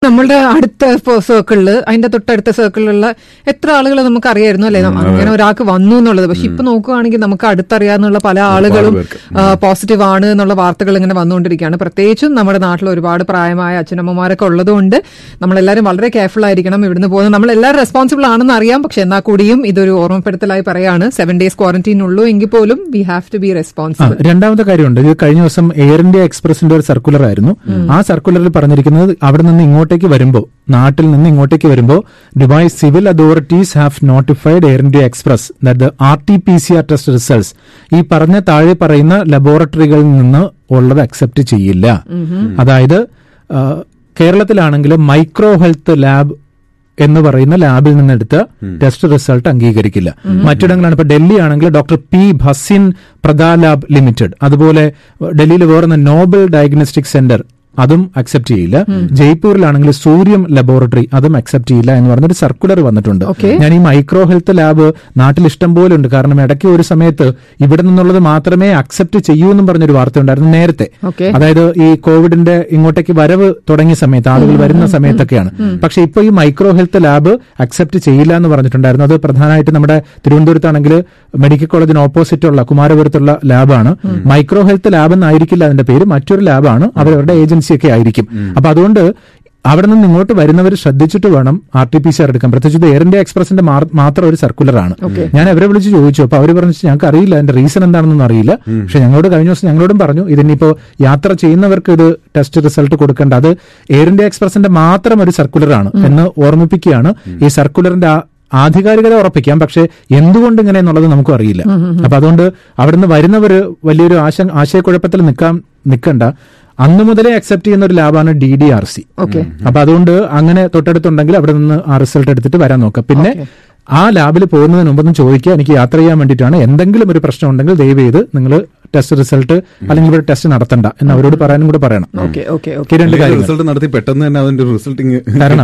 നമ്മളുടെ അടുത്ത സർക്കിളില് അതിന്റെ തൊട്ടടുത്ത സർക്കിളിലുള്ള എത്ര ആളുകളെ നമുക്ക് അറിയായിരുന്നു അല്ലെ അങ്ങനെ ഒരാൾക്ക് വന്നു എന്നുള്ളത് പക്ഷെ ഇപ്പൊ നോക്കുകയാണെങ്കിൽ നമുക്ക് അടുത്തറിയാവുന്ന പല ആളുകളും പോസിറ്റീവ് ആണ് എന്നുള്ള വാർത്തകൾ ഇങ്ങനെ വന്നുകൊണ്ടിരിക്കുകയാണ് പ്രത്യേകിച്ചും നമ്മുടെ നാട്ടിൽ ഒരുപാട് പ്രായമായ അച്ഛനമ്മമാരൊക്കെ ഉള്ളതുകൊണ്ട് നമ്മളെല്ലാവരും വളരെ കെയർഫുൾ ആയിരിക്കണം ഇവിടുന്ന് പോകുന്നത് നമ്മൾ എല്ലാവരും റെസ്പോൺസിബിൾ ആണെന്ന് അറിയാം പക്ഷെ എന്നാൽ കൂടിയും ഇതൊരു ഓർമ്മപ്പെടുത്തലായി പറയാണ് സെവൻ ഡേയ്സ് ക്വാറന്റീൻ ഉള്ളൂ എങ്കിൽ പോലും we have to be ah, responsible രണ്ടാമത്തെ കാര്യമുണ്ട് ഇത് കഴിഞ്ഞ ദിവസം എയർ ഇന്ത്യ എക്സ്പ്രസിന്റെ ഒരു സർക്കുലർ ആയിരുന്നു ആ സർക്കുലറിൽ പറഞ്ഞിരിക്കുന്നത് അവിടെ നിന്ന് ഇങ്ങോട്ടേക്ക് വരുമ്പോൾ നാട്ടിൽ നിന്ന് ഇങ്ങോട്ടേക്ക് വരുമ്പോൾ Dubai civil authorities have notified Air India Express that the R T P C R test results ഈ പറഞ്ഞ താഴെ പറയുന്ന ലബോറട്ടറികളിൽ നിന്ന് ഉള്ളത് അക്സെപ്റ്റ് ചെയ്യില്ല അതായത് ആ, കേരളത്തിലാണെങ്കിൽ മൈക്രോ ഹെൽത്ത് ലാബ് എന്ന് പറയുന്ന ലാബിൽ നിന്നെടുത്ത ടെസ്റ്റ് റിസൾട്ട് അംഗീകരിക്കില്ല മറ്റിടങ്ങളാണ് ഇപ്പൊ ഡൽഹി ആണെങ്കിൽ ഡോക്ടർ പി ഭസിൻ പ്രദാ ലാബ് ലിമിറ്റഡ് അതുപോലെ ഡൽഹിയിൽ വേറെ നോബൽ ഡയഗ്നോസ്റ്റിക് സെന്റർ അതും അക്സെപ്റ്റ് ചെയ്യില്ല ജയ്പൂരിലാണെങ്കിൽ സൂര്യം ലബോറട്ടറി അതും അക്സെപ്റ്റ് ചെയ്യില്ല എന്ന് പറഞ്ഞൊരു സർക്കുലർ വന്നിട്ടുണ്ട് Okay. ഞാൻ ഈ മൈക്രോ ഹെൽത്ത് ലാബ് നാട്ടിൽ ഇഷ്ടം പോലെ ഉണ്ട് കാരണം ഇടയ്ക്ക് ഒരു സമയത്ത് ഇവിടെ നിന്നുള്ളത് മാത്രമേ അക്സെപ്റ്റ് ചെയ്യൂ എന്നും പറഞ്ഞൊരു വാർത്ത ഉണ്ടായിരുന്നു നേരത്തെ Okay. അതായത് ഈ കോവിഡിന്റെ ഇങ്ങോട്ടേക്ക് വരവ് തുടങ്ങിയ സമയത്ത് ആളുകൾ വരുന്ന സമയത്തൊക്കെയാണ് പക്ഷെ ഇപ്പൊ ഈ മൈക്രോ ഹെൽത്ത് ലാബ് അക്സെപ്റ്റ് ചെയ്യില്ല എന്ന് പറഞ്ഞിട്ടുണ്ടായിരുന്നു അത് പ്രധാനമായിട്ട് നമ്മുടെ തിരുവനന്തപുരത്താണെങ്കിൽ മെഡിക്കൽ കോളേജിന് ഓപ്പോസിറ്റ് ഉള്ള കുമാരപുരത്തുള്ള ലാബാണ് മൈക്രോ ഹെൽത്ത് ലാബ് എന്നായിരിക്കില്ല അതിന്റെ പേര് മറ്റൊരു ലാബാണ് അവരവരുടെ ഏജൻസി ഒക്കെ ആയിരിക്കും അപ്പൊ അതുകൊണ്ട് അവിടെ നിന്ന് ഇങ്ങോട്ട് വരുന്നവർ ശ്രദ്ധിച്ചിട്ട് വേണം R T P C R എടുക്കാൻ പ്രത്യേകിച്ച് ഇത് എയർ ഇന്ത്യ എക്സ്പ്രസിന്റെ മാർ- മാത്രം ഒരു സർക്കുലറാണ് ഞാൻ അവരെ വിളിച്ച് ചോദിച്ചു അപ്പൊ അവർ പറഞ്ഞു ഞങ്ങൾക്ക് അറിയില്ല അതിന്റെ റീസൺ എന്താണെന്നൊന്നും അറിയില്ല പക്ഷെ ഞങ്ങളോട് കഴിഞ്ഞ ദിവസം ഞങ്ങളോടും പറഞ്ഞു ഇതിനിപ്പോ യാത്ര ചെയ്യുന്നവർക്ക് ഇത് ടെസ്റ്റ് റിസൾട്ട് കൊടുക്കേണ്ട അത് എയർ ഇന്ത്യ എക്സ്പ്രസിന്റെ മാത്രം ഒരു സർക്കുലറാണ് എന്ന് ഓർമ്മിപ്പിക്കുകയാണ് ഈ സർക്കുലറിന്റെ ആ- ആധികാരികത ഉറപ്പിക്കാം പക്ഷെ എന്തുകൊണ്ട് ഇങ്ങനെ എന്നുള്ളത് നമുക്കും അറിയില്ല അപ്പൊ അതുകൊണ്ട് അവിടുന്ന് വരുന്നവര് വലിയൊരു ആശ ആശയക്കുഴപ്പത്തിൽ നിൽക്കാൻ നിൽക്കണ്ട അന്ന് മുതലേ അക്സെപ്റ്റ് ചെയ്യുന്ന ഒരു ലാബാണ് D D R C okay അപ്പൊ അതുകൊണ്ട് അങ്ങനെ തൊട്ടടുത്തുണ്ടെങ്കിൽ അവിടെ നിന്ന് ആ റിസൾട്ട് എടുത്തിട്ട് വരാൻ നോക്കാം പിന്നെ ആ ലാബിൽ പോകുന്നതിന് മുമ്പൊന്നും ചോദിക്കുക എനിക്ക് യാത്ര ചെയ്യാൻ വേണ്ടിയിട്ടാണ് എന്തെങ്കിലും ഒരു പ്രശ്നം ഉണ്ടെങ്കിൽ ദയവ് ചെയ്ത് നിങ്ങൾ ടെസ്റ്റ് റിസൾട്ട് അല്ലെങ്കിൽ ഇവിടെ ടെസ്റ്റ് നടത്തണ്ട എന്ന് അവരോട് പറയാനും കൂടെ പറയണം ഓക്കെ ഓക്കെ ഓക്കെ ഈ രണ്ട് കാര്യങ്ങൾ റിസൾട്ട് നടത്തി പെട്ടെന്ന് തന്നെ അതിന്റെ റിസൾട്ടിങ് തരണം.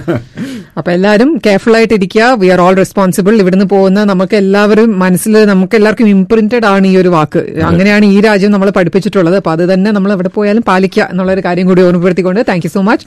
അപ്പൊ എല്ലാവരും കെയർഫുൾ ആയിട്ട് ഇരിക്കുക വി ആർ ഓൾ റെസ്പോൺസിബിൾ ഇവിടുന്ന് പോകുന്ന നമുക്ക് എല്ലാവരും മനസ്സിൽ നമുക്ക് എല്ലാവർക്കും ഇംപ്രിന്റഡ് ആണ് ഈ ഒരു വാക്ക് അങ്ങനെയാണ് ഈ രാജ്യം നമ്മൾ പഠിപ്പിച്ചിട്ടുള്ളത് അപ്പൊ അത് തന്നെ നമ്മൾ എവിടെ പോയാലും പാലിക്കുക എന്നുള്ള ഒരു കാര്യം കൂടി ഓർമ്മപ്പെടുത്തിക്കൊണ്ട് താങ്ക് യു സോ മച്ച്